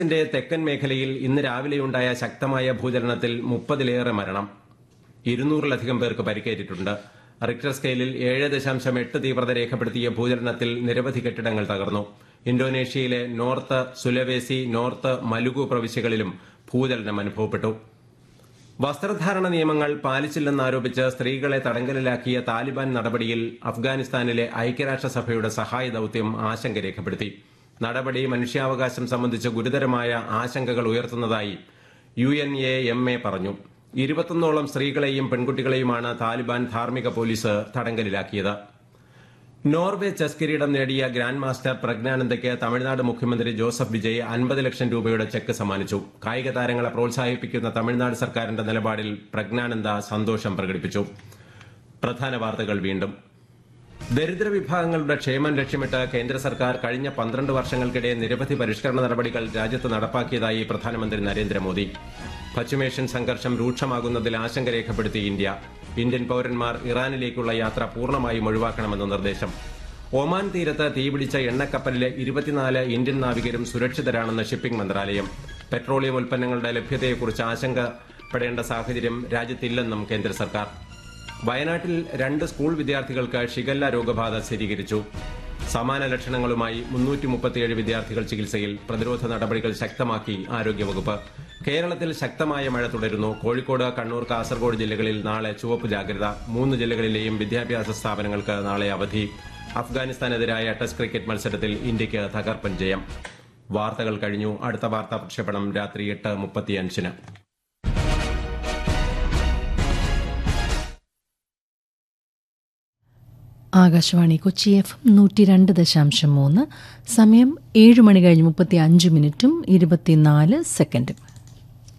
ന്റെ തെക്കൻ മേഖലയിൽ ഇന്ന് രാവിലെയുണ്ടായ ശക്തമായ ഭൂചലനത്തിൽ മുപ്പതിലേറെ മരണം ഇരുന്നൂറിലധികം പേർക്ക് പരിക്കേറ്റിട്ടുണ്ട് റിക്ടർ സ്കെയിലിൽ ഏഴ് ദശാംശം എട്ട് തീവ്രത രേഖപ്പെടുത്തിയ ഭൂചലനത്തിൽ നിരവധി കെട്ടിടങ്ങൾ തകർന്നു ഇന്തോനേഷ്യയിലെ നോർത്ത് സുലവേസി നോർത്ത് മലുഗു പ്രവിശ്യകളിലും ഭൂചലനം അനുഭവപ്പെട്ടു വസ്ത്രധാരണ നിയമങ്ങൾ പാലിച്ചില്ലെന്നാരോപിച്ച് സ്ത്രീകളെ തടങ്കലിലാക്കിയ താലിബാൻ നടപടിയിൽ അഫ്ഗാനിസ്ഥാനിലെ ഐക്യരാഷ്ട്രസഭയുടെ സഹായ ദൌത്യം ആശങ്ക രേഖപ്പെടുത്തി നടപടി മനുഷ്യാവകാശം സംബന്ധിച്ച് ഗുരുതരമായ ആശങ്കകൾ ഉയർത്തുന്നതായി U N A M A പറഞ്ഞു ഇരുപത്തൊന്നോളം സ്ത്രീകളെയും പെൺകുട്ടികളെയുമാണ് താലിബാൻ ധാർമ്മിക പോലീസ് തടങ്കലിലാക്കിയത് നോർവേ ചെസ് കിരീടം നേടിയ ഗ്രാൻഡ് മാസ്റ്റർ പ്രജ്ഞാനന്ദയ്ക്ക് തമിഴ്നാട് മുഖ്യമന്ത്രി ജോസഫ് വിജയ് അൻപത് ലക്ഷം രൂപയുടെ ചെക്ക് സമ്മാനിച്ചു കായിക താരങ്ങളെ പ്രോത്സാഹിപ്പിക്കുന്ന തമിഴ്നാട് സർക്കാരിന്റെ നിലപാടിൽ പ്രജ്ഞാനന്ദ സന്തോഷം പ്രകടിപ്പിച്ചു പ്രധാന വാർത്തകൾ വീണ്ടും ദരിദ്ര വിഭാഗങ്ങളുടെ ക്ഷേമം ലക്ഷ്യമിട്ട് കേന്ദ്ര സർക്കാർ കഴിഞ്ഞ പന്ത്രണ്ട് വർഷങ്ങൾക്കിടെ നിരവധി പരിഷ്കരണ നടപടികൾ രാജ്യത്ത് നടപ്പാക്കിയതായി പ്രധാനമന്ത്രി നരേന്ദ്രമോദി പശ്ചിമേഷ്യൻ സംഘർഷം രൂക്ഷമാകുന്നതിൽ ആശങ്ക രേഖപ്പെടുത്തി ഇന്ത്യ ഇന്ത്യൻ പൌരന്മാർ ഇറാനിലേക്കുള്ള യാത്ര പൂർണ്ണമായും ഒഴിവാക്കണമെന്ന് നിർദ്ദേശം ഒമാൻ തീരത്ത് തീപിടിച്ച എണ്ണക്കപ്പലിലെ ഇരുപത്തിനാല് ഇന്ത്യൻ നാവികരും സുരക്ഷിതരാണെന്ന് ഷിപ്പിംഗ് മന്ത്രാലയം പെട്രോളിയം ഉൽപ്പന്നങ്ങളുടെ ലഭ്യതയെക്കുറിച്ച് ആശങ്കപ്പെടേണ്ട സാഹചര്യം രാജ്യത്തില്ലെന്നും കേന്ദ്ര സർക്കാർ വയനാട്ടിൽ രണ്ട് സ്കൂൾ വിദ്യാർത്ഥികൾക്ക് ഷിഗല്ല രോഗബാധ സ്ഥിരീകരിച്ചു സമാന ലക്ഷണങ്ങളുമായി മുന്നൂറ്റി മുപ്പത്തിയേഴ് വിദ്യാർത്ഥികൾ ചികിത്സയിൽ പ്രതിരോധ നടപടികൾ ശക്തമാക്കി ആരോഗ്യവകുപ്പ് കേരളത്തിൽ ശക്തമായ മഴ തുടരുന്നു കോഴിക്കോട് കണ്ണൂർ കാസർഗോഡ് ജില്ലകളിൽ നാളെ ചുവപ്പ് ജാഗ്രത മൂന്ന് ജില്ലകളിലെയും വിദ്യാഭ്യാസ സ്ഥാപനങ്ങൾക്ക് നാളെ അവധി അഫ്ഗാനിസ്ഥാനെതിരായ ടെസ്റ്റ് ക്രിക്കറ്റ് മത്സരത്തിൽ ഇന്ത്യയ്ക്ക് തകർപ്പൻ ജയം വാർത്തകൾ കഴിഞ്ഞു അടുത്ത വാർത്താ പ്രക്ഷേപണം രാത്രി എട്ട് മുപ്പത്തിയഞ്ചിന് ആകാശവാണി കൊച്ചി എഫ് നൂറ്റി രണ്ട് ദശാംശം മൂന്ന് സമയം ഏഴ് മണി കഴിഞ്ഞ് മുപ്പത്തി അഞ്ച് മിനിറ്റും ഇരുപത്തിനാല് സെക്കൻഡും